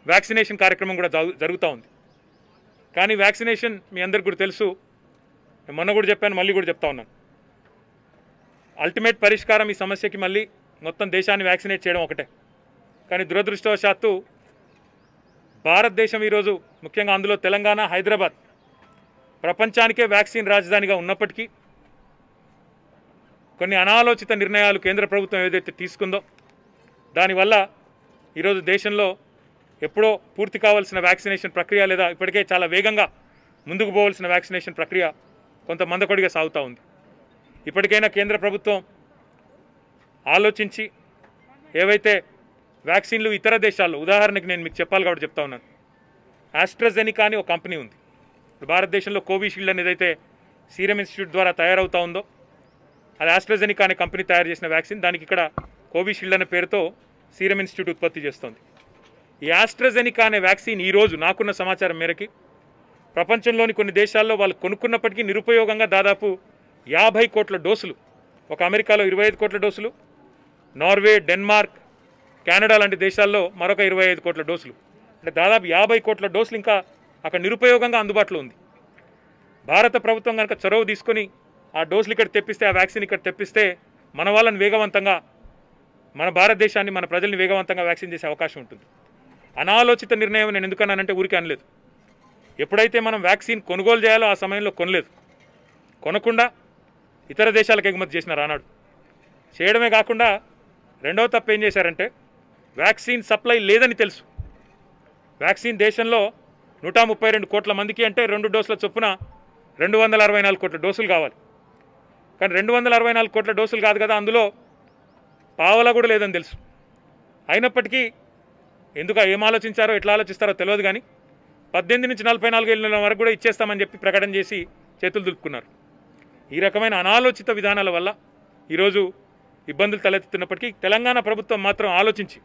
vaccination కార్యక్రమం కూడా జరుగు- జరుగుతూ ఉంది కానీ వ్యాక్సినేషన్ మీ అందరికి కూడా తెలుసు నేను మొన్న కూడా చెప్పాను మళ్ళీ కూడా చెప్తా ఉన్నాను అల్టిమేట్ పరిష్కారం ఈ సమస్యకి మళ్ళీ మొత్తం దేశాన్ని వ్యాక్సినేట్ చేయడం ఒకటే కానీ దురదృష్టవశాత్తు భారతదేశం ఈరోజు ముఖ్యంగా అందులో తెలంగాణ హైదరాబాద్ ప్రపంచానికే వ్యాక్సిన్ రాజధానిగా ఉన్నప్పటికీ కొన్ని అనాలోచిత నిర్ణయాలు కేంద్ర ప్రభుత్వం ఏదైతే తీసుకుందో దానివల్ల ఈరోజు దేశంలో ఎప్పుడో పూర్తి కావాల్సిన వ్యాక్సినేషన్ ప్రక్రియ లేదా ఇప్పటికే చాలా వేగంగా ముందుకు పోవాల్సిన వ్యాక్సినేషన్ ప్రక్రియ కొంత మందకొడిగా సాగుతూ ఉంది ఇప్పటికైనా కేంద్ర ప్రభుత్వం ఆలోచించి ఏవైతే వ్యాక్సిన్లు ఇతర దేశాల్లో ఉదాహరణకి నేను మీకు చెప్పాలి కాబట్టి చెప్తా ఉన్నాను ఆస్ట్రాజెనికా అని ఒక కంపెనీ ఉంది ఇప్పుడు భారతదేశంలో కోవిషీల్డ్ అనేది ఏదైతే సీరం ఇన్స్టిట్యూట్ ద్వారా తయారవుతా ఉందో అది ఆస్ట్రాజెనికా అనే కంపెనీ తయారు చేసిన వ్యాక్సిన్ దానికి ఇక్కడ కోవిషీల్డ్ అనే పేరుతో సీరం ఇన్స్టిట్యూట్ ఉత్పత్తి చేస్తోంది ఈ ఆస్ట్రాజెనికా అనే వ్యాక్సిన్ ఈరోజు నాకున్న సమాచారం మేరకి ప్రపంచంలోని కొన్ని దేశాల్లో వాళ్ళు కొనుక్కున్నప్పటికీ నిరుపయోగంగా దాదాపు యాభై కోట్ల డోసులు ఒక అమెరికాలో ఇరవై ఐదు కోట్ల డోసులు నార్వే డెన్మార్క్ కెనడా లాంటి దేశాల్లో మరొక ఇరవై ఐదు కోట్ల డోసులు అంటే దాదాపు యాభై కోట్ల డోసులు ఇంకా అక్కడ నిరుపయోగంగా అందుబాటులో ఉంది భారత ప్రభుత్వం కనుక చొరవ తీసుకొని ఆ డోసులు ఇక్కడ తెప్పిస్తే ఆ వ్యాక్సిన్ ఇక్కడ తెప్పిస్తే మన వాళ్ళని వేగవంతంగా మన భారతదేశాన్ని మన ప్రజల్ని వేగవంతంగా వ్యాక్సిన్ చేసే అవకాశం ఉంటుంది అనాలోచిత నిర్ణయం నేను ఎందుకన్నానంటే ఊరికే అనలేదు ఎప్పుడైతే మనం వ్యాక్సిన్ కొనుగోలు చేయాలో ఆ సమయంలో కొనలేదు కొనకుండా ఇతర దేశాలకు ఎగుమతి చేసినారు ఆనాడు చేయడమే కాకుండా రెండవ తప్పు ఏం చేశారంటే వ్యాక్సిన్ సప్లై లేదని తెలుసు వ్యాక్సిన్ దేశంలో నూట ముప్పై రెండు కోట్ల మందికి అంటే రెండు డోసుల చొప్పున రెండు వందల అరవై నాలుగు కోట్ల డోసులు కావాలి కానీ రెండు వందల అరవై నాలుగు కోట్ల డోసులు కాదు కదా అందులో పావలా కూడా లేదని తెలుసు అయినప్పటికీ ఎందుకు ఏం ఆలోచించారో ఎట్లా ఆలోచిస్తారో తెలియదు కానీ పద్దెనిమిది నుంచి నలభై నాలుగు ఏళ్ళ వరకు కూడా ఇచ్చేస్తామని చెప్పి ప్రకటన చేసి చేతులు దులుపుకున్నారు ఈ రకమైన అనాలోచిత విధానాల వల్ల ఈరోజు ఇబ్బందులు తలెత్తుతున్నప్పటికీ తెలంగాణ ప్రభుత్వం మాత్రం ఆలోచించి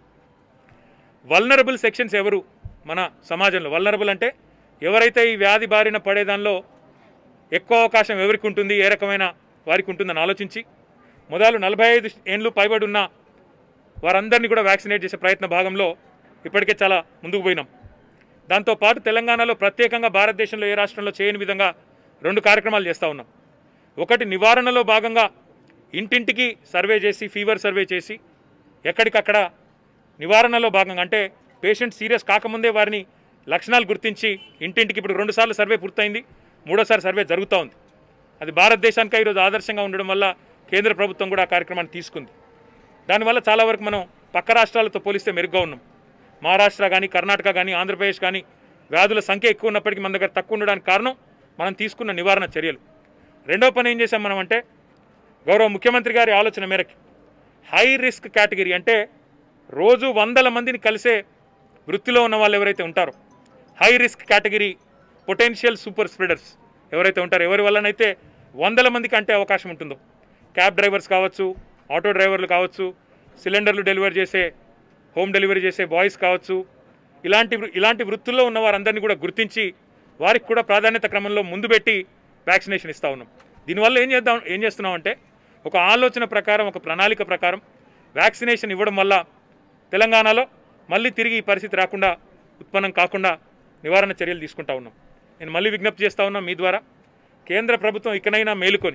వల్నరబుల్ సెక్షన్స్ ఎవరు మన సమాజంలో వల్నరబుల్ అంటే ఎవరైతే ఈ వ్యాధి బారిన పడేదానిలో ఎక్కువ అవకాశం ఎవరికి ఉంటుంది ఏ రకమైన వారికి ఉంటుందని ఆలోచించి మొదలు నలభై ఐదు ఏండ్లు పైబడి ఉన్న వారందరినీ కూడా వ్యాక్సినేట్ చేసే ప్రయత్న భాగంలో ఇప్పటికే చాలా ముందుకు పోయినాం దాంతోపాటు తెలంగాణలో ప్రత్యేకంగా భారతదేశంలో ఏ రాష్ట్రంలో చేయని విధంగా రెండు కార్యక్రమాలు చేస్తూ ఉన్నాం ఒకటి నివారణలో భాగంగా ఇంటింటికి సర్వే చేసి ఫీవర్ సర్వే చేసి ఎక్కడికక్కడ నివారణలో భాగంగా అంటే పేషెంట్ సీరియస్ కాకముందే వారిని లక్షణాలు గుర్తించి ఇంటింటికి ఇప్పుడు రెండుసార్లు సర్వే పూర్తయింది మూడోసారి సర్వే జరుగుతూ ఉంది అది భారతదేశానికి ఈరోజు ఆదర్శంగా ఉండడం వల్ల కేంద్ర ప్రభుత్వం కూడా ఆ కార్యక్రమాన్ని తీసుకుంది దానివల్ల చాలా వరకు మనం పక్క రాష్ట్రాలతో పోలిస్తే మెరుగ్గా ఉన్నాం మహారాష్ట్ర కానీ కర్ణాటక కానీ ఆంధ్రప్రదేశ్ కానీ వ్యాధుల సంఖ్య ఎక్కువ ఉన్నప్పటికీ మన దగ్గర తక్కువ ఉండడానికి కారణం మనం తీసుకున్న నివారణ చర్యలు రెండో పని ఏం చేశాం మనం అంటే గౌరవ ముఖ్యమంత్రి గారి ఆలోచన మేరకు హై రిస్క్ కేటగిరీ అంటే రోజు వందల మందిని కలిసే వృత్తిలో ఉన్న వాళ్ళు ఎవరైతే ఉంటారో high risk category potential super spreaders ఎవరైతే ఉంటారో ఎవరి వల్లనైతే వందల మందికి అంటే అవకాశం ఉంటుందో క్యాబ్ డ్రైవర్స్ కావచ్చు ఆటో డ్రైవర్లు కావచ్చు సిలిండర్లు డెలివరీ చేసే హోమ్ డెలివరీ చేసే బాయ్స్ కావచ్చు ఇలాంటి వృ- ఇలాంటి వృత్తుల్లో ఉన్న వారందరినీ కూడా గుర్తించి వారికి కూడా ప్రాధాన్యత క్రమంలో ముందు పెట్టి వ్యాక్సినేషన్ ఇస్తూ ఉన్నాం దీనివల్ల ఏం చేద్దాం ఏం చేస్తున్నాం అంటే ఒక ఆలోచన ప్రకారం ఒక ప్రణాళిక ప్రకారం వ్యాక్సినేషన్ ఇవ్వడం వల్ల తెలంగాణలో మళ్ళీ తిరిగి ఈ పరిస్థితి రాకుండా ఉత్పన్నం కాకుండా నివారణ చర్యలు తీసుకుంటా ఉన్నాం నేను మళ్ళీ విజ్ఞప్తి చేస్తా ఉన్నా మీ ద్వారా కేంద్ర ప్రభుత్వం ఇకనైనా మేలుకొని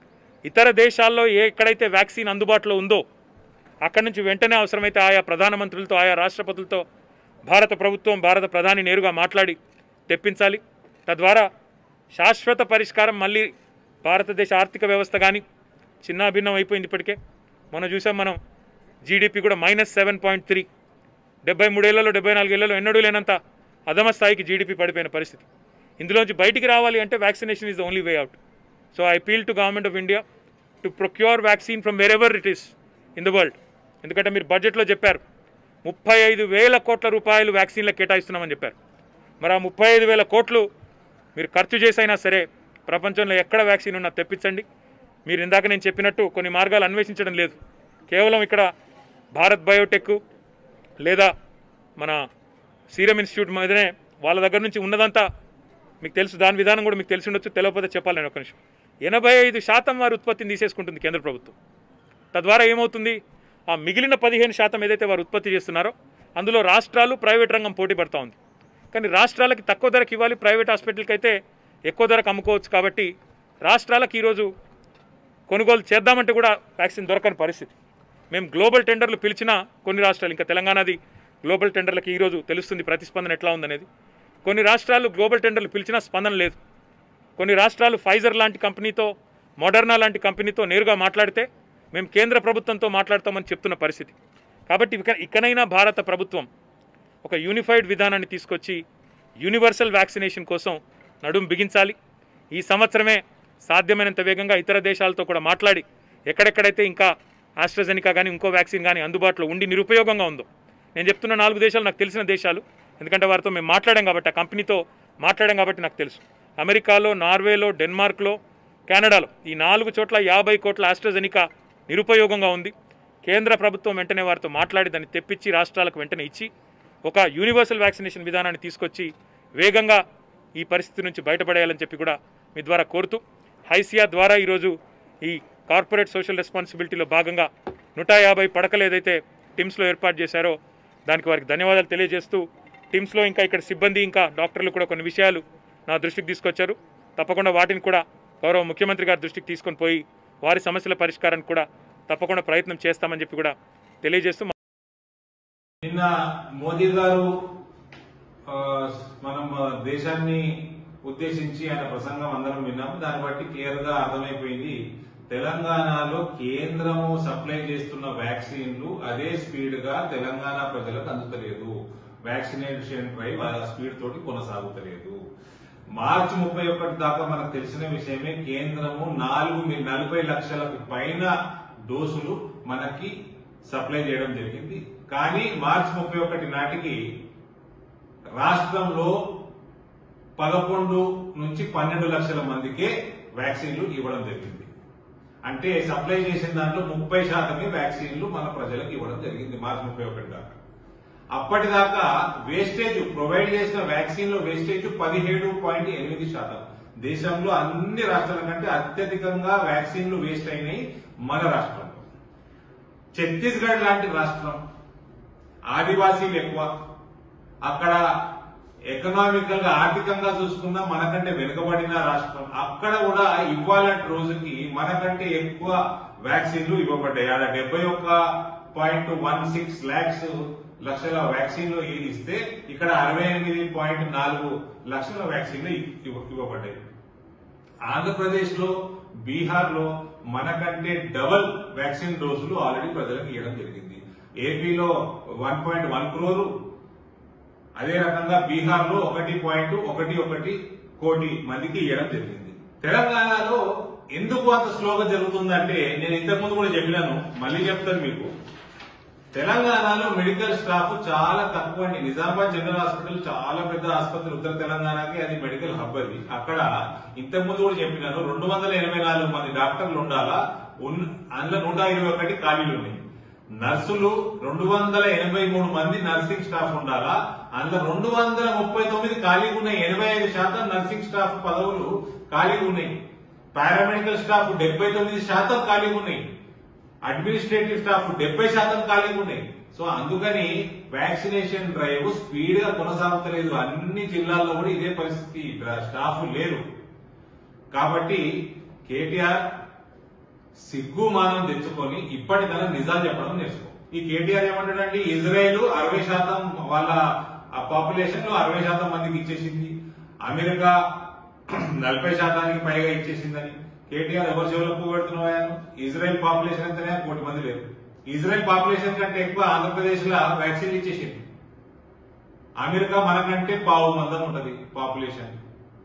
ఇతర దేశాల్లో ఏ ఎక్కడైతే వ్యాక్సిన్ అందుబాటులో ఉందో అక్కడి నుంచి వెంటనే అవసరమైతే ఆయా ప్రధానమంత్రులతో ఆయా రాష్ట్రపతులతో భారత ప్రభుత్వం భారత ప్రధాని నేరుగా మాట్లాడి తెప్పించాలి తద్వారా శాశ్వత పరిష్కారం మళ్ళీ భారతదేశ ఆర్థిక వ్యవస్థ కానీ చిన్నాభిన్నం అయిపోయింది ఇప్పటికే మనం చూసాం మనం జీడిపి కూడా మైనస్ సెవెన్ పాయింట్ త్రీ డెబ్బై మూడేళ్లలో డెబ్బై నాలుగేళ్లలో ఎన్నడూ లేనంత అధమ స్థాయికి జీడిపి పడిపోయిన పరిస్థితి ఇందులోంచి బయటికి రావాలి అంటే vaccination is the only way out so I appeal to government of India to procure vaccine from wherever it is in the world ఎందుకంటే మీరు బడ్జెట్లో చెప్పారు ముప్పై ఐదు వేల కోట్ల రూపాయలు వ్యాక్సిన్లకు కేటాయిస్తున్నామని చెప్పారు మరి ఆ ముప్పై ఐదు వేల కోట్లు మీరు ఖర్చు చేసైనా సరే ప్రపంచంలో ఎక్కడ వ్యాక్సిన్ ఉన్నా తెప్పించండి మీరు ఇందాక నేను చెప్పినట్టు కొన్ని మార్గాలు అన్వేషించడం లేదు కేవలం ఇక్కడ భారత్ బయోటెక్ లేదా మన సీరం ఇన్స్టిట్యూట్ మీదనే వాళ్ళ దగ్గర నుంచి ఉన్నదంతా మీకు తెలుసు దాని విధానం కూడా మీకు తెలిసి ఉండొచ్చు తెలియకపోతే చెప్పాలి నేను ఒక నిమిషం ఎనభై ఐదు శాతం వారి ఉత్పత్తిని తీసేసుకుంటుంది కేంద్ర ప్రభుత్వం తద్వారా ఏమవుతుంది ఆ మిగిలిన పదిహేను శాతం ఏదైతే వారు ఉత్పత్తి చేస్తున్నారో అందులో రాష్ట్రాలు ప్రైవేట్ రంగం పోటీ పడతా ఉంది కానీ రాష్ట్రాలకి తక్కువ ధరకు ఇవ్వాలి ప్రైవేట్ హాస్పిటల్కి అయితే ఎక్కువ ధరకు అమ్ముకోవచ్చు కాబట్టి రాష్ట్రాలకు ఈరోజు కొనుగోలు చేద్దామంటే కూడా వ్యాక్సిన్ దొరకని పరిస్థితి మేము గ్లోబల్ టెండర్లు పిలిచినా కొన్ని రాష్ట్రాలు ఇంకా తెలంగాణది గ్లోబల్ టెండర్లకి ఈరోజు తెలుస్తుంది ప్రతిస్పందన ఎట్లా ఉందనేది కొన్ని రాష్ట్రాలు గ్లోబల్ టెండర్లు పిలిచినా స్పందన లేదు కొన్ని రాష్ట్రాలు ఫైజర్ లాంటి కంపెనీతో మోడర్నా లాంటి కంపెనీతో నేరుగా మాట్లాడితే మేము కేంద్ర ప్రభుత్వంతో మాట్లాడతామని చెప్తున్న పరిస్థితి కాబట్టి ఇక ఇకనైనా భారత ప్రభుత్వం ఒక యూనిఫైడ్ విధానాన్ని తీసుకొచ్చి యూనివర్సల్ వ్యాక్సినేషన్ కోసం నడుం బిగించాలి ఈ సంవత్సరమే సాధ్యమైనంత వేగంగా ఇతర దేశాలతో కూడా మాట్లాడి ఎక్కడెక్కడైతే ఇంకా ఆస్ట్రజెనికా కానీ ఇంకో వ్యాక్సిన్ కానీ అందుబాటులో ఉండి నిరుపయోగంగా ఉందో నేను చెప్తున్న నాలుగు దేశాలు నాకు తెలిసిన దేశాలు ఎందుకంటే వారితో మేము మాట్లాడాం కాబట్టి ఆ కంపెనీతో మాట్లాడాం కాబట్టి నాకు తెలుసు అమెరికాలో నార్వేలో డెన్మార్క్లో కెనడాలో ఈ నాలుగు చోట్ల యాభై కోట్ల ఆస్ట్రజెనికా నిరుపయోగంగా ఉంది కేంద్ర ప్రభుత్వం వెంటనే వారితో మాట్లాడి దాన్ని తెప్పించి రాష్ట్రాలకు వెంటనే ఇచ్చి ఒక యూనివర్సల్ వ్యాక్సినేషన్ విధానాన్ని తీసుకొచ్చి వేగంగా ఈ పరిస్థితి నుంచి బయటపడేయాలని చెప్పి కూడా మీ ద్వారా కోరుతూ హైసియా ద్వారా ఈరోజు ఈ కార్పొరేట్ సోషల్ రెస్పాన్సిబిలిటీలో భాగంగా నూట యాభై పడకలు ఏదైతే టిమ్స్లో ఏర్పాటు చేశారో దానికి వారికి ధన్యవాదాలు తెలియజేస్తూ టిమ్స్లో ఇంకా ఇక్కడ సిబ్బంది ఇంకా డాక్టర్లు కూడా కొన్ని విషయాలు నా దృష్టికి తీసుకొచ్చారు తప్పకుండా వాటిని కూడా గౌరవ ముఖ్యమంత్రి గారి దృష్టికి తీసుకొని పోయి వారి సమస్యల పరిష్కారానికి కూడా తప్పకుండా ప్రయత్నం చేస్తామని చెప్పి కూడా తెలియజేస్తూ నిన్న మోదీ గారు ఆ, మనం ఆ, దేశాన్ని ఉద్దేశించి ఆయన ప్రసంగం అందరం విన్నాం దాన్ని బట్టి క్లియర్ గా అర్థమైపోయింది తెలంగాణలో కేంద్రము సప్లై చేస్తున్న వ్యాక్సిన్లు అదే స్పీడ్ గా తెలంగాణ ప్రజలకు అందుతలేదు వ్యాక్సినేషన్ డ్రైవ్ ఆ స్పీడ్ తోటి కొనసాగుతలేదు మార్చి ముప్పై ఒకటి దాకా మనకు తెలిసిన విషయమే కేంద్రము నాలుగు మి- నలభై లక్షలకు పైన డోసులు మనకి సప్లై చేయడం జరిగింది కానీ మార్చి ముప్పై ఒకటి నాటికి రాష్ట్రంలో పదకొండు నుంచి పన్నెండు లక్షల మందికే వ్యాక్సిన్లు ఇవ్వడం జరిగింది అంటే సప్లై చేసిన దాంట్లో ముప్పై శాతమే వ్యాక్సిన్లు మన ప్రజలకు ఇవ్వడం జరిగింది మార్చి ముప్పై ఒకటి దాకా అప్పటిదాకా వేస్టేజ్ ప్రొవైడ్ చేసిన వ్యాక్సిన్ లో వేస్టేజ్ పదిహేడు పాయింట్ ఎనిమిది శాతం దేశంలో అన్ని రాష్ట్రాల కంటే అత్యధికంగా వ్యాక్సిన్లు వేస్ట్ అయినాయి మన రాష్ట్రంలో ఛత్తీస్గఢ్ లాంటి రాష్ట్రం ఆదివాసీలు ఎక్కువ అక్కడ ఎకనామికల్ గా ఆర్థికంగా చూసుకున్నా మనకంటే వెనుకబడిన రాష్ట్రం అక్కడ కూడా ఇవ్వాలంటే రోజుకి మనకంటే ఎక్కువ వ్యాక్సిన్లు ఇవ్వబడ్డాయి ఆడ డెబ్బై ఒక్క పాయింట్ వన్ సిక్స్ ల్యాక్స్ లక్షల వ్యాక్సిన్లు ఇస్తే ఇక్కడ అరవై ఎనిమిది పాయింట్ నాలుగు లక్షల వ్యాక్సిన్లు ఇవ్వ- ఇవ్వబడ్డాయి ఆంధ్రప్రదేశ్ లో బీహార్ లో మనకంటే డబల్ వ్యాక్సిన్ డోసులు ఆల్రెడీ ప్రజలకు ఇవ్వడం జరిగింది ఏపీలో వన్ పాయింట్ వన్ క్రోరు అదే రకంగా బీహార్ లో ఒకటి పాయింట్ ఒకటి ఒకటి కోటి మందికి ఇవ్వడం జరిగింది తెలంగాణలో ఎందుకు అంత స్లోగా జరుగుతుందంటే నేను ఇంతకుముందు కూడా చెప్పినాను మళ్ళీ చెప్తాను మీకు తెలంగాణలో మెడికల్ స్టాఫ్ చాలా తక్కువ అండి నిజామాబాద్ జనరల్ హాస్పిటల్ చాలా పెద్ద ఆసుపత్రి ఉత్తర తెలంగాణకి అది మెడికల్ హబ్ అది అక్కడ ఇంతకుముందు కూడా చెప్పినాను రెండు వందల ఎనభై నాలుగు మంది డాక్టర్లు ఉండాలా ఉన్- అందులో నూట ఇరవై ఒకటి ఖాళీలు ఉన్నాయి నర్సులు రెండు వందల ఎనభై మూడు మంది నర్సింగ్ స్టాఫ్ ఉండాలా అందులో రెండు వందల ముప్పై తొమ్మిది ఖాళీగా ఉన్నాయి ఎనభై ఐదు శాతం నర్సింగ్ స్టాఫ్ పదవులు ఖాళీగా ఉన్నాయి పారామెడికల్ స్టాఫ్ డెబ్బై తొమ్మిది శాతం ఖాళీగా ఉన్నాయి అడ్మినిస్ట్రేటివ్ స్టాఫ్ డెబ్బై శాతం ఖాళీగా ఉన్నాయి సో అందుకని వ్యాక్సినేషన్ డ్రైవ్ స్పీడ్ గా కొనసాగుతలేదు అన్ని జిల్లాల్లో కూడా ఇదే పరిస్థితి స్టాఫ్ లేరు కాబట్టి కేటీఆర్ సిగ్గు మానం తెచ్చుకొని ఇప్పటికైనా నిజాలు చెప్పడం నేర్చుకో ఈ కేటీఆర్ ఏమంటాడండి ఇజ్రాయెల్ అరవై శాతం వాళ్ళ పాపులేషన్ లో అరవై శాతం మందికి ఇచ్చేసింది అమెరికా నలభై శాతానికి పైగా ఇచ్చేసిందని కేటీఆర్ ఎవరు చెవులకు పోగొడుతున్నాయా ఇజ్రాయెల్ పాపులేషన్ అంతనే కోటి మంది లేరు ఇజ్రాయెల్ పాపులేషన్ కంటే ఎక్కువ ఆంధ్రప్రదేశ్ లో వ్యాక్సిన్ ఇచ్చేసింది అమెరికా మనకంటే పావు మందం ఉంటది పాపులేషన్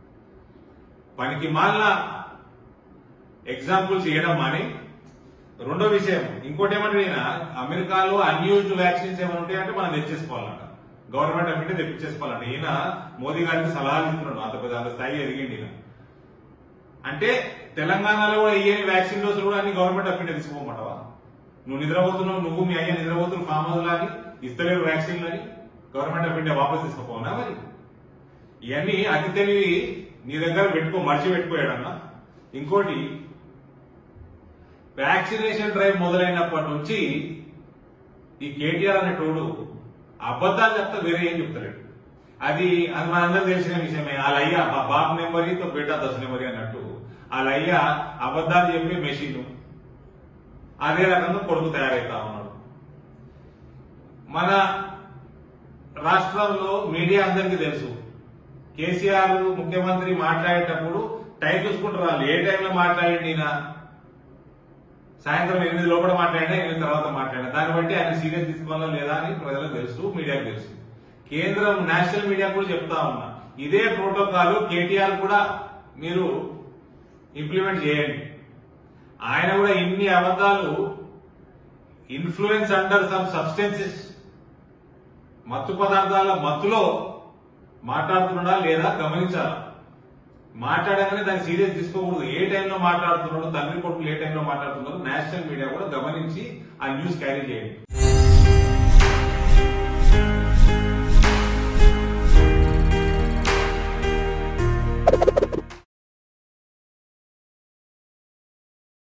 పనికి మాలిన ఎగ్జాంపుల్స్ ఇవ్వడం మాని రెండో విషయం ఇంకోటి ఏమంటే ఈయన అమెరికాలో అన్యూజ్డ్ వ్యాక్సిన్స్ ఏమైనా ఉంటాయంటే మనం తెచ్చేసుకోవాలంట గవర్నమెంట్ అఫీటే తెప్పించేసుకోవాలంట ఈయన మోదీ గారికి సలహాలు ఇస్తున్నాడు అంత పెద్ద అంత స్థాయి ఎదిగింది ఈయన అంటే తెలంగాణలో కూడా ఏ వ్యాక్సిన్ డోసులు కూడా అన్ని గవర్నమెంట్ అఫీటే తీసుకోమంటావా నువ్వు నిద్రపోతున్నావు నువ్వు మీ అయ్యా నిద్రపోతున్నావు ఫామ్ హౌస్ అని ఇస్తలేరు వ్యాక్సిన్లు అని గవర్నమెంట్ ఆఫ్ ఇండియా వాపస్ తీసుకోపోనా మరి ఇవన్నీ అతి తెలివి నీ దగ్గర పెట్టుకో మర్చి పెట్టుకోయాడన్నా ఇంకోటి వ్యాక్సినేషన్ డ్రైవ్ మొదలైనప్పటి నుంచి ఈ కేటీఆర్ అనే టోడు అబద్ధాలు చెప్తా వేరే ఏం చెప్తలేడు అది అది మనందరూ తెలిసిన విషయమే వాళ్ళ అయ్యా మా బాప్ నెంబరీ తో బేటా దశ నెంబరీ అన్నట్టు వాళ్ళ అయ్యా అబద్ధాలు చెప్పే మెషిన్ అదే రకంగా కొడుకు తయారైతా ఉన్నాడు మన రాష్ట్రంలో మీడియా అందరికీ తెలుసు కేసీఆర్ ముఖ్యమంత్రి మాట్లాడేటప్పుడు టైం చూసుకుంటారు వాళ్ళు ఏ టైంలో మాట్లాడండి ఈయన సాయంత్రం ఎనిమిది లోపల మాట్లాడినా ఎనిమిది తర్వాత మాట్లాడినా దాన్ని బట్టి ఆయన సీరియస్ తీసుకోవాలా లేదా అని ప్రజలకు తెలుసు మీడియాకు తెలుసు కేంద్రం నేషనల్ మీడియా కూడా చెప్తా ఉన్నా ఇదే ప్రోటోకాల్ కేటీఆర్ కూడా మీరు ఇంప్లిమెంట్ చేయండి ఆయన కూడా ఇన్ని అబద్ధాలు ఇన్ఫ్లుయెన్స్ అండర్ సమ్ సబ్స్టెన్సెస్ మత్తు పదార్థాల మత్తులో మాట్లాడుతున్నాడా లేదా గమనించాలా మాట్లాడగానే దాన్ని సీరియస్ తీసుకోకూడదు ఏ టైంలో మాట్లాడుతున్నాడు తండ్రి కొడుకులు ఏ టైంలో మాట్లాడుతున్నారు నేషనల్ మీడియా కూడా గమనించి ఆ న్యూస్ క్యారీ చేయండి